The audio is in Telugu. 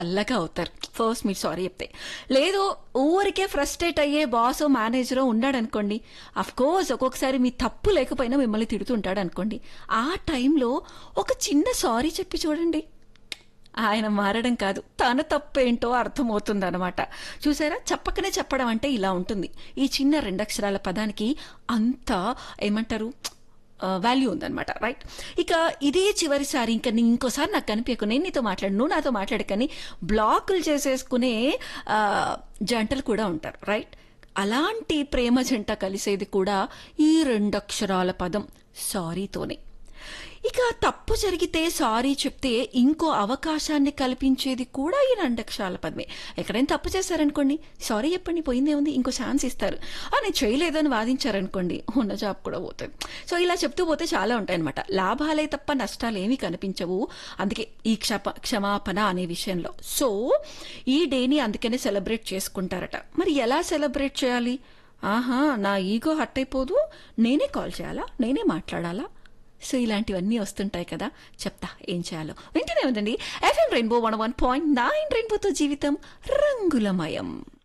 చల్లగా అవుతారు ఫస్ట్ మీరు సారీ చెప్తే లేదు ఊరికే ఫ్రస్ట్రేట్ అయ్యే బాస్ మేనేజరో ఉన్నాడు అనుకోండి అఫ్ కోర్స్ ఒక్కొక్కసారి మీ తప్పు లేకపోయినా మిమ్మల్ని తిడుతుంటాడు అనుకోండి ఆ టైంలో ఒక చిన్న సారీ చెప్పి చూడండి ఆయన మారడం కాదు తన తప్పేంటో అర్థమవుతుంది అనమాట చూసారా చెప్పకనే చెప్పడం అంటే ఇలా ఉంటుంది ఈ చిన్న రెండక్షరాల పదానికి అంత ఏమంటారు వాల్యూ ఉందన్నమాట రైట్ ఇక ఇదే చివరిసారి ఇంకా నీ ఇంకోసారి నాకు కనిపించకు నేను నీతో మాట్లాడు నువ్వు నాతో మాట్లాడు కానీ బ్లాకులు చేసేసుకునే ఆ, జంటలు కూడా ఉంటారు రైట్ అలాంటి ప్రేమ జంట కలిసేది కూడా ఈ రెండక్షరాల పదం సారీతోనే ఇక తప్పు జరిగితే సారీ చెప్తే ఇంకో అవకాశాన్ని కల్పించేది కూడా ఈ రెండక్షరాల పదమే ఎక్కడైనా తప్పు చేశారనుకోండి సారీ చెప్పండి పోయిందే ఉంది ఇంకో ఛాన్స్ ఇస్తారు ఆ నేను చేయలేదని వాదించారనుకోండి ఉన్న జాబ్ కూడా పోతుంది సో ఇలా చెప్తూ పోతే చాలా ఉంటాయన్నమాట లాభాలే తప్ప నష్టాలు ఏమీ కనిపించవు అందుకే ఈ క్షప క్షమాపణ అనే విషయంలో సో ఈ డేని అందుకనే సెలబ్రేట్ చేసుకుంటారట మరి ఎలా సెలబ్రేట్ చేయాలి ఆహా నా ఈగో హట్ అయిపోదు నేనే కాల్ చేయాలా నేనే మాట్లాడాలా సో ఇలాంటివన్నీ వస్తుంటాయి కదా చెప్తా ఏం చేయాలో వెంటనే ఉందండి FM rainbow one one point nine రెయిన్బోతో జీవితం రంగులమయం